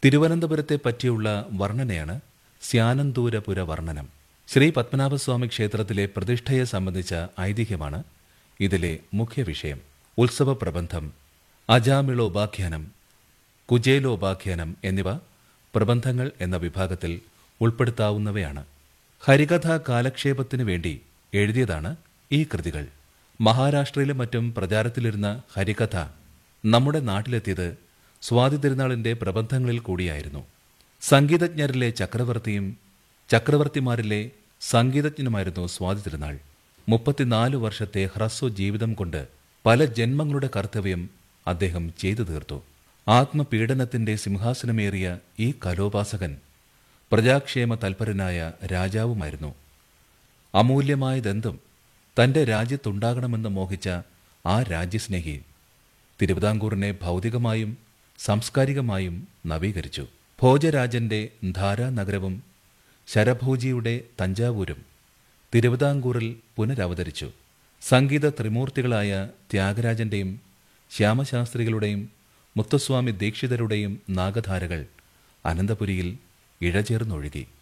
തിരുവനന്തപുരത്തെ പറ്റിയുള്ള വർണ്ണനയാണ് സ്യാനന്തൂരപുര വർണ്ണനം ശ്രീ പത്മനാഭസ്വാമി ക്ഷേത്രത്തിലെ പ്രതിഷ്ഠയെ സംബന്ധിച്ച ഐതിഹ്യമാണ് ഇതിലെ മുഖ്യ വിഷയം ഉത്സവ പ്രബന്ധം അജാമിളോപാഖ്യാനം കുജേലോപാഖ്യാനം എന്നിവ പ്രബന്ധങ്ങൾ എന്ന വിഭാഗത്തിൽ ഉൾപ്പെടുത്താവുന്നവയാണ് ഹരികഥാ കാലക്ഷേപത്തിനു വേണ്ടി എഴുതിയതാണ് ഈ കൃതികൾ മഹാരാഷ്ട്രയിലും മറ്റും പ്രചാരത്തിലിരുന്ന ഹരികഥ നമ്മുടെ നാട്ടിലെത്തിയത് സ്വാതി തിരുനാളിന്റെ പ്രബന്ധങ്ങളിൽ കൂടിയായിരുന്നു സംഗീതജ്ഞരിലെ ചക്രവർത്തിയും ചക്രവർത്തിമാരിലെ സംഗീതജ്ഞനുമായിരുന്നു സ്വാതി തിരുനാൾ മുപ്പത്തിനാല് വർഷത്തെ ഹ്രസ്വ ജീവിതം കൊണ്ട് പല ജന്മങ്ങളുടെ കർത്തവ്യം അദ്ദേഹം ചെയ്തു തീർത്തു ആത്മപീഡനത്തിന്റെ സിംഹാസനമേറിയ ഈ കലോപാസകൻ പ്രജാക്ഷേമ തൽപരനായ രാജാവുമായിരുന്നു അമൂല്യമായതെന്തും തന്റെ രാജ്യത്തുണ്ടാകണമെന്ന് മോഹിച്ച ആ രാജ്യസ്നേഹി തിരുവിതാംകൂറിനെ ഭൗതികമായും സാംസ്കാരികമായും നവീകരിച്ചു ഭോജരാജന്റെ ധാരാനഗരവും ശരഭോജിയുടെ തഞ്ചാവൂരും തിരുവിതാംകൂറിൽ പുനരവതരിച്ചു സംഗീത ത്രിമൂർത്തികളായ ത്യാഗരാജന്റെയും ശ്യാമശാസ്ത്രികളുടെയും മുത്തസ്വാമി ദീക്ഷിതരുടെയും നാഗധാരകൾ അനന്തപുരിയിൽ ഇഴചേർന്നൊഴുകി